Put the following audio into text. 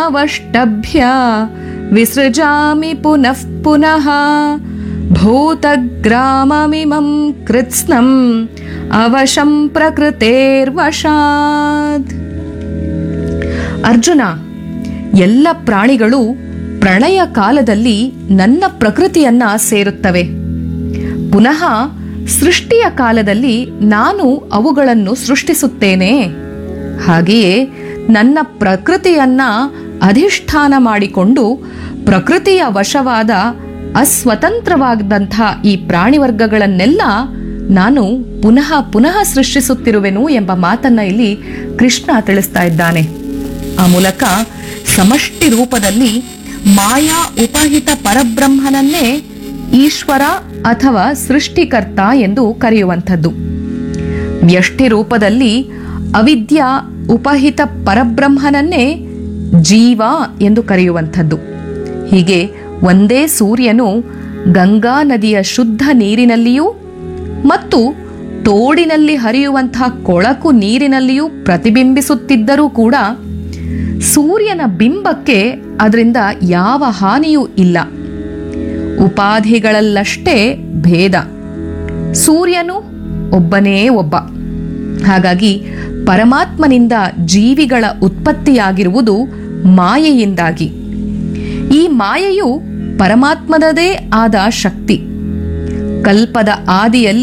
ಮಾಯವಷ್ಟಭ್ಯ ವಿಸೃಜಾಮಿ ಪುನಃ ಪುನಃ ಭೂತಗ್ರಾಮಮಿಮಂ ಕೃತ್ಸ್ನಂ ಅವಶಂ ಪ್ರಕೃತೇರ್ವಶಾತ್ ಅರ್ಜುನ ಎಲ್ಲ ಪ್ರಾಣಿಗಳು ಪ್ರಳಯ ಕಾಲದಲ್ಲಿ ನನ್ನ ಪ್ರಕೃತಿಯನ್ನ ಸೇರುತ್ತವೆ ಪುನಃ ಸೃಷ್ಟಿಯ ಕಾಲದಲ್ಲಿ ನಾನು ಅವುಗಳನ್ನು ಸೃಷ್ಟಿಸುತ್ತೇನೆ ಹಾಗೆಯೇ ನನ್ನ ಪ್ರಕೃತಿಯನ್ನ ಅಧಿಷ್ಠಾನ ಮಾಡಿಕೊಂಡು ಪ್ರಕೃತಿಯ ವಶವಾದ ಅಸ್ವತಂತ್ರವಾದಂಥ ಈ ಪ್ರಾಣಿವರ್ಗಗಳನ್ನೆಲ್ಲ ನಾನು ಪುನಃ ಪುನಃ ಸೃಷ್ಟಿಸುತ್ತಿರುವೆನು ಎಂಬ ಮಾತನ್ನ ಇಲ್ಲಿ ಕೃಷ್ಣ ತಿಳಿಸ್ತಾ ಇದ್ದಾನೆ ಆ ಮೂಲಕ ಸಮಷ್ಟಿ ರೂಪದಲ್ಲಿ ಮಾಯಾ ಉಪಹಿತ ಪರಬ್ರಹ್ಮನನ್ನೇ ಈಶ್ವರ ಅಥವಾ ಸೃಷ್ಟಿಕರ್ತ ಎಂದು ಕರೆಯುವಂಥದ್ದು ವ್ಯಷ್ಟಿ ರೂಪದಲ್ಲಿ ಅವಿದ್ಯಾ ಉಪಹಿತ ಪರಬ್ರಹ್ಮನನ್ನೇ ಜೀವ ಎಂದು ಕರೆಯುವಂಥದ್ದು ಹೀಗೆ ಒಂದೇ ಸೂರ್ಯನು ಗಂಗಾ ನದಿಯ ಶುದ್ಧ ನೀರಿನಲ್ಲಿಯೂ ಮತ್ತು ತೋಡಿನಲ್ಲಿ ಹರಿಯುವಂತಹ ಕೊಳಕು ನೀರಿನಲ್ಲಿಯೂ ಪ್ರತಿಬಿಂಬಿಸುತ್ತಿದ್ದರೂ ಕೂಡ ಸೂರ್ಯನ ಬಿಂಬಕ್ಕೆ ಅದರಿಂದ ಯಾವ ಹಾನಿಯೂ ಇಲ್ಲ ಉಪಾಧಿಗಳಲ್ಲಷ್ಟೇ ಭೇದ ಸೂರ್ಯನು ಒಬ್ಬನೇ ಒಬ್ಬ ಹಾಗಾಗಿ ಪರಮಾತ್ಮನಿಂದ ಜೀವಿಗಳ ಉತ್ಪತ್ತಿಯಾಗಿರುವುದು ಮಾಯೆಯಿಂದಾಗಿ ಈ ಮಾಯೆಯು ಪರಮಾತ್ಮನದೇ ಆದ ಶಕ್ತಿ ಕಲ್ಪದ ಆದಿಯಲ್ಲಿ